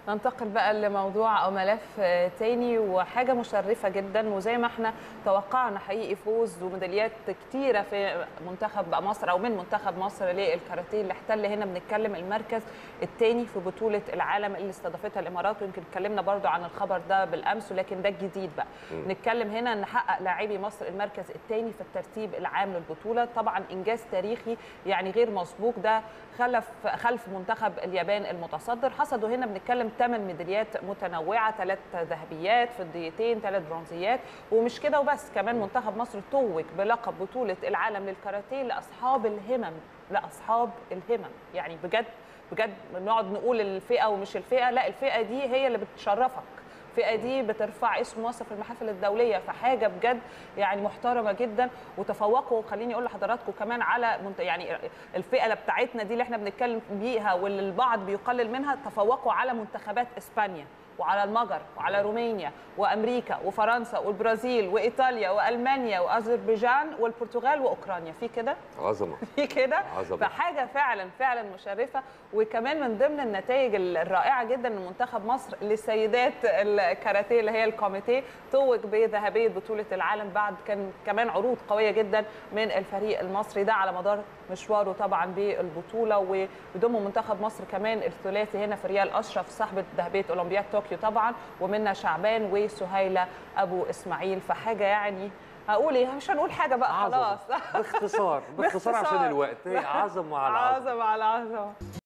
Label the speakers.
Speaker 1: ننتقل بقى لموضوع او ملف آه، تاني وحاجه مشرفه جدا وزي ما احنا توقعنا حقيقي فوز وميداليات كتيره في منتخب مصر او من منتخب مصر للكاراتيه اللي احتل هنا بنتكلم المركز الثاني في بطوله العالم اللي استضافتها الامارات ويمكن اتكلمنا برضو عن الخبر ده بالامس ولكن ده الجديد بقى نتكلم هنا ان حقق لاعبي مصر المركز الثاني في الترتيب العام للبطوله طبعا انجاز تاريخي يعني غير مسبوق ده خلف خلف منتخب اليابان المتصدر حصدوا هنا بنتكلم ثمان ميداليات متنوعه ثلاث ذهبيات فضيتين ثلاث برونزيات ومش كده وبس كمان منتخب مصر توج بلقب بطوله العالم للكاراتيه لاصحاب الهمم لاصحاب الهمم يعني بجد بجد بنقعد نقول الفئه ومش الفئه لا الفئه دي هي اللي بتشرفك الفئه دي بترفع اسم مصر في المحافل الدوليه فحاجه بجد يعني محترمه جدا وتفوقوا خليني اقول لحضراتكم كمان على منت... يعني الفئه اللي بتاعتنا دي اللي احنا بنتكلم بيها واللي البعض بيقلل منها تفوقوا على منتخبات اسبانيا وعلى المجر وعلى رومانيا وامريكا وفرنسا والبرازيل وايطاليا والمانيا واذربيجان والبرتغال واوكرانيا في كده
Speaker 2: عظمه
Speaker 1: في كده
Speaker 2: عظمة.
Speaker 1: فحاجه فعلا فعلا مشرفه وكمان من ضمن النتائج الرائعه جدا من منتخب مصر لسيدات الكاراتيه اللي هي الكوميتيه توج بذهبيه بطوله العالم بعد كان كمان عروض قويه جدا من الفريق المصري ده على مدار مشواره طبعا بالبطوله ويضم منتخب مصر كمان الثلاثي هنا في ريال اشرف صاحبه ذهبيه اولمبياد طوكيو طبعا ومنى شعبان وسهيله ابو اسماعيل فحاجه يعني هقول ايه مش هنقول حاجه بقى
Speaker 2: عظمة.
Speaker 1: خلاص
Speaker 2: باختصار باختصار عشان
Speaker 1: باختصار.
Speaker 2: الوقت هي عظمه على عظمه
Speaker 1: عظمه على عظمه